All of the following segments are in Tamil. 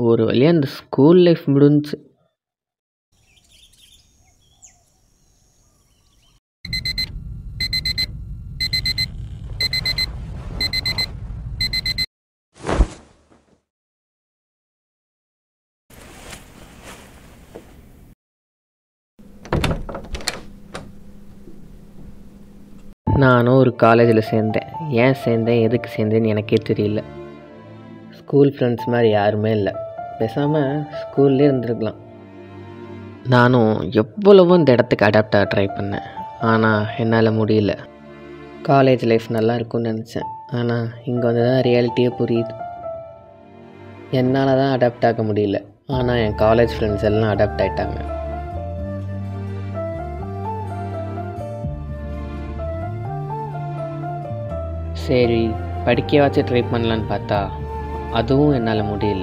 ஒரு வழியாக அந்த ஸ்கூல் லைஃப் முடிஞ்சுச்சு நானும் ஒரு காலேஜில் சேர்ந்தேன் ஏன் சேர்ந்தேன் எதுக்கு சேர்ந்தேன்னு எனக்கே தெரியல ஸ்கூல் ஃப்ரெண்ட்ஸ் மாதிரி யாருமே இல்லை பேசாமல் ஸ்கூல்லே இருந்திருக்கலாம் நானும் எவ்வளவோ இந்த இடத்துக்கு அடாப்ட் ஆக ட்ரை பண்ணேன் ஆனால் என்னால் முடியல காலேஜ் லைஃப் நல்லா இருக்கும்னு நினச்சேன் ஆனால் இங்கே வந்து தான் ரியாலிட்டியே புரியுது என்னால் தான் அடாப்ட் ஆக முடியல ஆனால் என் காலேஜ் ஃப்ரெண்ட்ஸ் எல்லாம் அடாப்ட் ஆகிட்டாங்க சரி படிக்கவாச்சும் ட்ரை பண்ணலான்னு பார்த்தா அதுவும் என்னால் முடியல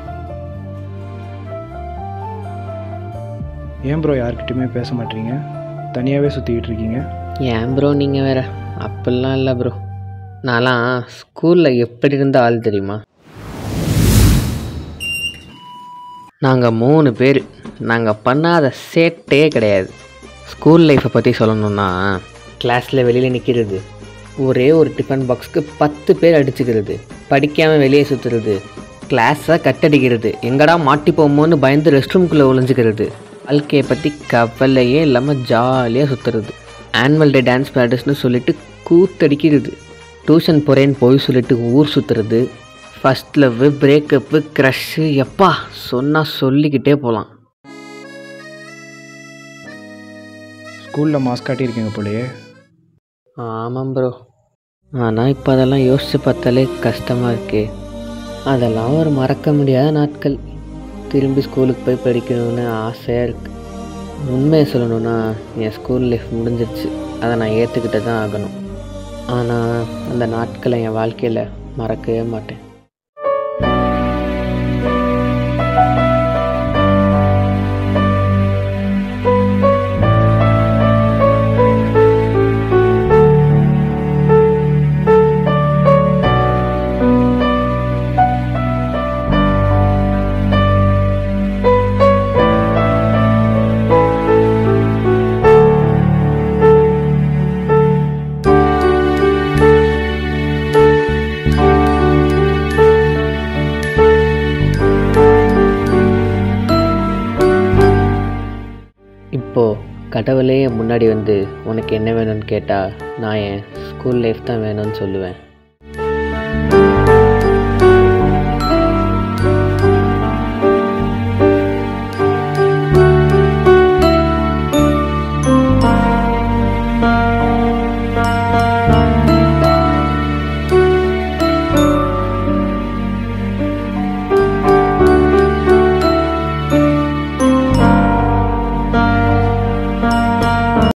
ஏன் ப்ரோ யார்கிட்டயுமே பேச மாட்டீங்க தனியாகவே சுற்றிக்கிட்டு இருக்கீங்க ஏன் ப்ரோ நீங்கள் வேற அப்படிலாம் இல்லை ப்ரோ நான்லாம் ஸ்கூலில் எப்படி இருந்த ஆள் தெரியுமா நாங்கள் மூணு பேர் நாங்கள் பண்ணாத சேட்டே கிடையாது ஸ்கூல் லைஃப்பை பற்றி சொல்லணுன்னா கிளாஸில் வெளியில் நிற்கிறது ஒரே ஒரு டிஃபன் பாக்ஸ்க்கு பத்து பேர் அடிச்சுக்கிறது படிக்காமல் வெளியே சுற்றுறது கிளாஸை கட்டடிக்கிறது எங்கடா மாட்டிப்போமோன்னு பயந்து ரெஸ்ட் ரூம்குள்ளே ஒளிஞ்சிக்கிறது வாழ்க்கையை பற்றி கவலையே இல்லாமல் ஜாலியாக சுற்றுறது ஆனுவல் டே டான்ஸ் ப்ராக்டிஸ்னு சொல்லிட்டு கூத்தடிக்கிறது டியூஷன் போகிறேன்னு போய் சொல்லிட்டு ஊர் சுற்றுறது ஃபஸ்ட் லவ் பிரேக்கப்பு க்ரஷ்ஷு எப்பா சொன்னால் சொல்லிக்கிட்டே போகலாம் ஸ்கூலில் மாஸ்க் காட்டியிருக்கீங்க போலயே ஆமாம் ப்ரோ ஆனால் இப்போ அதெல்லாம் யோசித்து பார்த்தாலே கஷ்டமாக இருக்கே அதெல்லாம் ஒரு மறக்க முடியாத நாட்கள் திரும்பி ஸ்கூலுக்கு போய் படிக்கணும்னு ஆசையாக இருக்குது உண்மையை சொல்லணும்னா என் ஸ்கூல் லைஃப் முடிஞ்சிருச்சு அதை நான் ஏற்றுக்கிட்டு தான் ஆகணும் ஆனால் அந்த நாட்களை என் வாழ்க்கையில் மறக்கவே மாட்டேன் இப்போது கடவுளே என் முன்னாடி வந்து உனக்கு என்ன வேணும்னு கேட்டால் நான் என் ஸ்கூல் லைஃப் தான் வேணும்னு சொல்லுவேன்